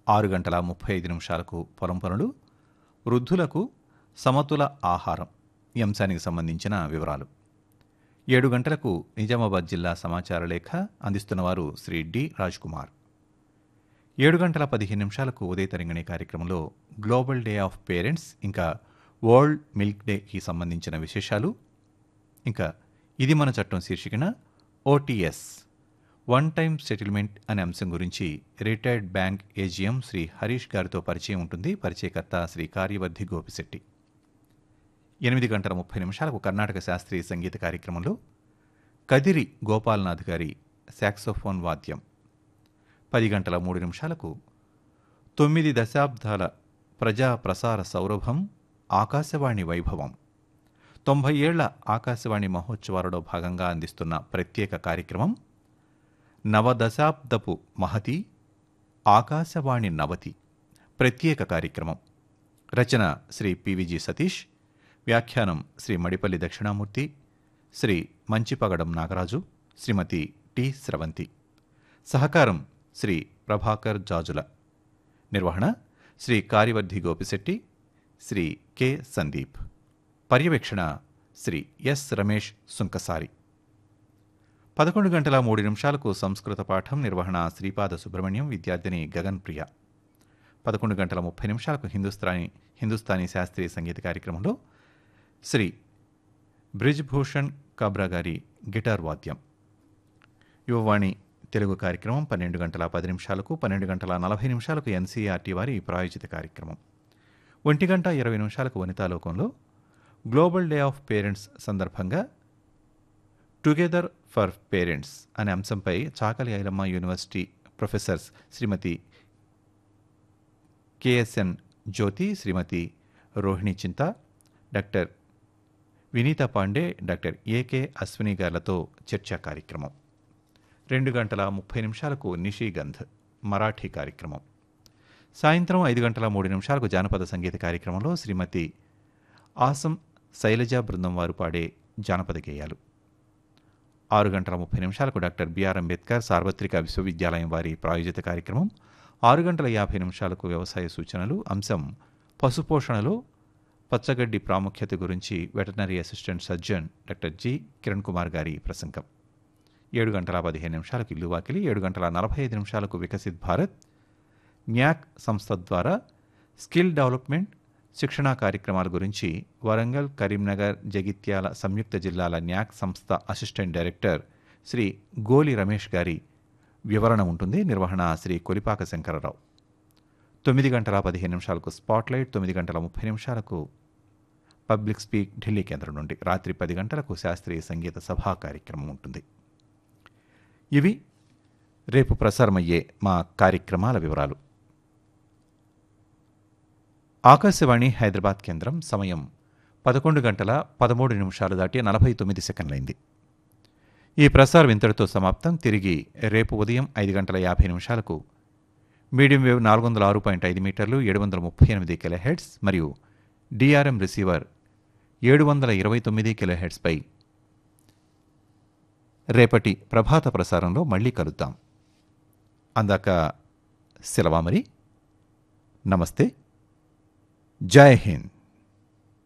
ఆరు గంటల ముప్పై ఐదు నిమిషాలకు పొలం పనులు వృద్ధులకు సమతుల ఆహారం ఈ అంశానికి సంబంధించిన వివరాలు ఏడు గంటలకు నిజామాబాద్ జిల్లా సమాచార లేఖ అందిస్తున్నవారు శ్రీ డి రాజ్ కుమార్ ఏడు గంటల పదిహేను నిమిషాలకు ఉదయ తరంగిణి కార్యక్రమంలో గ్లోబల్ డే ఆఫ్ పేరెంట్స్ ఇంకా వరల్డ్ మిల్క్ డేకి సంబంధించిన విశేషాలు ఇంకా ఇది మన చట్టం శీర్షికన ఓటీఎస్ వన్ టైం సెటిల్మెంట్ అనే అంశం గురించి retired bank AGM Shri Harish గారితో పరిచయం ఉంటుంది పరిచయకర్త శ్రీ కార్యవర్ధి గోపిశెట్టి ఎనిమిది గంటల ముప్పై నిమిషాలకు కర్ణాటక శాస్త్రీయ సంగీత కార్యక్రమంలో కదిరి గోపాలనాథ్ గారి సాక్సోఫోన్ వాద్యం పది గంటల మూడు నిమిషాలకు తొమ్మిది దశాబ్దాల ప్రజా ప్రసార సౌరభం ఆకాశవాణి వైభవం తొంభై ఏళ్ల ఆకాశవాణి మహోత్సవాలలో భాగంగా అందిస్తున్న ప్రత్యేక కార్యక్రమం నవదశాబ్దపు మహతి ఆకాశవాణి నవతి ప్రత్యేక కార్యక్రమం రచన శ్రీ పివిజి సతీష్ వ్యాఖ్యానం శ్రీ మడిపల్లి దక్షిణామూర్తి శ్రీ మంచిపగడం నాగరాజు శ్రీమతి టి స్రవంతి సహకారం శ్రీ ప్రభాకర్ జాజుల నిర్వహణ శ్రీ కార్యవర్ధి గోపిశెట్టి శ్రీ కె సందీప్ పర్యవేక్షణ శ్రీ ఎస్ రమేష్ సుంకసారి పదకొండు గంటల మూడు నిమిషాలకు సంస్కృత పాఠం నిర్వహణ శ్రీపాద సుబ్రహ్మణ్యం విద్యార్థిని గగన్ ప్రియ పదకొండు గంటల ముప్పై నిమిషాలకు హిందుస్థానీ హిందుస్థానీ శాస్త్రీయ సంగీత కార్యక్రమంలో శ్రీ బ్రిజ్భూషణ్ కాబ్రా గారి గిటార్ వాద్యం యువవాణి తెలుగు కార్యక్రమం పన్నెండు గంటల పది నిమిషాలకు పన్నెండు గంటల నలభై నిమిషాలకు ఎన్సీఆర్టీ వారి ప్రాయోజిత కార్యక్రమం ఒంటి గంట ఇరవై నిమిషాలకు వనితాలోకంలో గ్లోబల్ డే ఆఫ్ పేరెంట్స్ సందర్భంగా టుగెదర్ ఫర్ పేరెంట్స్ అనే అంశంపై Chakali Ailamma university professors Shrimati KSN Jyothi Shrimati Rohini Chinta doctor Vineeta Pandey doctor AK Ashwini గార్లతో చర్చా కార్యక్రమం రెండు గంటల ముప్పై నిమిషాలకు నిషిగంధ్ మరాఠీ కార్యక్రమం సాయంత్రం ఐదు గంటల మూడు నిమిషాలకు జానపద సంగీత కార్యక్రమంలో శ్రీమతి ఆసం శైలజ బృందం వారు పాడే జానపద గేయాలు ఆరు గంటల ముప్పై నిమిషాలకు డాక్టర్ బిఆర్ అంబేద్కర్ సార్వత్రిక విశ్వవిద్యాలయం వారి ప్రాయోజిత కార్యక్రమం ఆరు గంటల యాభై నిమిషాలకు వ్యవసాయ సూచనలు అంశం పశుపోషణలో పచ్చగడ్డి ప్రాముఖ్యత గురించి veterinary assistant surgeon doctor G Kiran Kumar గారి ప్రసంగం ఏడు గంటల పదిహేను నిమిషాలకు ఇల్లు వాకిలి ఏడు గంటల నలభై ఐదు నిమిషాలకు వికసిత్ భారత్ న్యాక్ సంస్థ ద్వారా స్కిల్ డెవలప్మెంట్ శిక్షణా కార్యక్రమాల గురించి వరంగల్ కరీంనగర్ జగిత్యాల సంయుక్త జిల్లాల న్యాక్ సంస్థ అసిస్టెంట్ డైరెక్టర్ శ్రీ గోలి రమేష్ గారి వివరణ ఉంటుంది నిర్వహణ శ్రీ కొలిపాక శంకరరావు తొమ్మిది గంటల పదిహేను నిమిషాలకు స్పాట్లైట్ తొమ్మిది గంటల ముప్పై నిమిషాలకు పబ్లిక్ స్పీక్ ఢిల్లీ కేంద్రం నుండి రాత్రి పది గంటలకు శాస్త్రీయ సంగీత సభా కార్యక్రమం ఉంటుంది ఇవి రేపు ప్రసారమయ్యే మా కార్యక్రమాల వివరాలు ఆకాశవాణి హైదరాబాద్ కేంద్రం సమయం పదకొండు గంటల పదమూడు నిమిషాలు దాటి నలభై తొమ్మిది సెకండ్లైంది ఈ ప్రసారం ఇంతటితో సమాప్తం తిరిగి రేపు ఉదయం ఐదు గంటల యాభై నిమిషాలకు మీడియం వేవ్ నాలుగు వందల ఆరు పాయింట్ ఐదు మీటర్లు ఏడు వందల ముప్పై ఎనిమిది కిలో హెడ్స్ మరియు డిఆర్ఎం రిసీవర్ ఏడు వందల ఇరవై తొమ్మిది కిలో హెడ్స్పై రేపటి ప్రభాత ప్రసారంలో మళ్ళీ కలుద్దాం అందాక సెలవా మరి నమస్తే జై హింద్